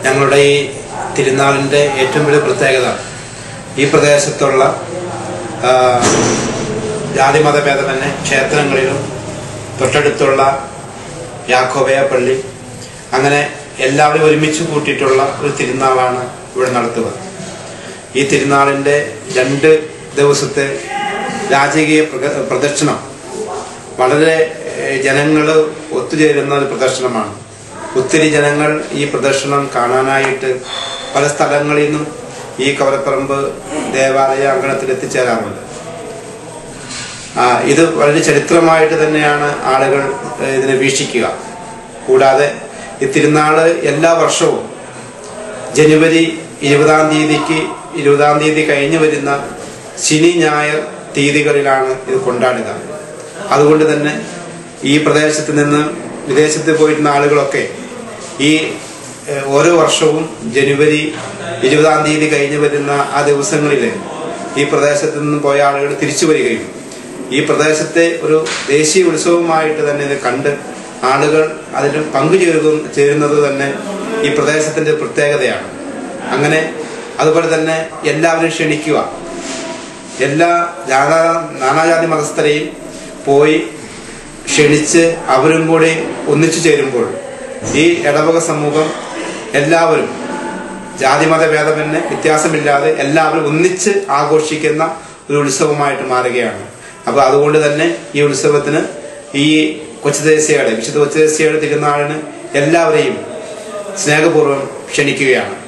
ഞങ്ങളുടെ ഈ തിരുനാളിൻ്റെ ഏറ്റവും വലിയ പ്രത്യേകത ഈ പ്രദേശത്തുള്ള ആ, ജാതിമത ഭേദമന്യേ ക്ഷേത്രങ്ങളിലും തൊട്ടടുത്തുള്ള യാക്കോബയ പള്ളി അങ്ങനെ എല്ലാവരും ഒരുമിച്ച് കൂട്ടിയിട്ടുള്ള ഒരു തിരുനാളാണ് ഇവിടെ നടത്തുക ഈ തിരുനാളിൻ്റെ രണ്ട് ദിവസത്തെ രാജകീയ പ്രക- പ്രദക്ഷിണം വളരെ ജനങ്ങൾ ഒത്തുചേരുന്ന ഒരു പ്രദർശനമാണ് ഒത്തിരി ജനങ്ങൾ ഈ പ്രദർശനം കാണാനായിട്ട് പല സ്ഥലങ്ങളിൽ നിന്നും ഈ കവലപ്പറമ്പ് ദേവാലയ അങ്കണത്തിൽ എത്തിച്ചേരാറുണ്ട് ആ, ഇത് വളരെ ചരിത്രമായിട്ട് തന്നെയാണ് ആളുകൾ ഏഹ്, ഇതിനെ വീക്ഷിക്കുക കൂടാതെ ഈ തിരുനാള് എല്ലാ വർഷവും ജനുവരി ഇരുപതാം തീയതിക്ക് ഇരുപതാം തീയതി കഴിഞ്ഞു വരുന്ന ശനി ഞായർ തീയതികളിലാണ് ഇത് കൊണ്ടാടുക അതുകൊണ്ട് തന്നെ ഈ പ്രദേശത്ത് നിന്ന് വിദേശത്ത് പോയിരുന്ന ആളുകളൊക്കെ ഈ ഏഹ്, ഓരോ വർഷവും ജനുവരി ഇരുപതാം തീയതി കഴിഞ്ഞു വരുന്ന ആ ദിവസങ്ങളിൽ ഈ പ്രദേശത്ത് നിന്ന് പോയ ആളുകൾ തിരിച്ചു വരികയും ഈ പ്രദേശത്തെ ഒരു ദേശീയ ഉത്സവമായിട്ട് തന്നെ ഇത് കണ്ട് ആളുകൾ അതിൽ പങ്കുചേരുക ചേരുന്നത് തന്നെ ഈ പ്രദേശത്തിന്റെ പ്രത്യേകതയാണ് അങ്ങനെ അതുപോലെ തന്നെ എല്ലാവരും ക്ഷണിക്കുക എല്ലാ ജാത നാനാജാതി മതസ്ഥരെയും പോയി ക്ഷണിച്ച് അവരും കൂടി ഒന്നിച്ചു ചേരുമ്പോൾ ഈ ഇടവക സമൂഹം എല്ലാവരും ജാതിമത ഭേദമെന്നെ വ്യത്യാസമില്ലാതെ എല്ലാവരും ഒന്നിച്ച് ആഘോഷിക്കുന്ന ഒരു ഉത്സവമായിട്ട് മാറുകയാണ് അപ്പൊ അതുകൊണ്ട് തന്നെ ഈ ഉത്സവത്തിന് ഈ കൊച്ചുദേശയുടെ വിശുദ്ധ കൊച്ചുദേശയുടെ തിരുനാളിന് എല്ലാവരെയും സ്നേഹപൂർവ്വം ക്ഷണിക്കുകയാണ്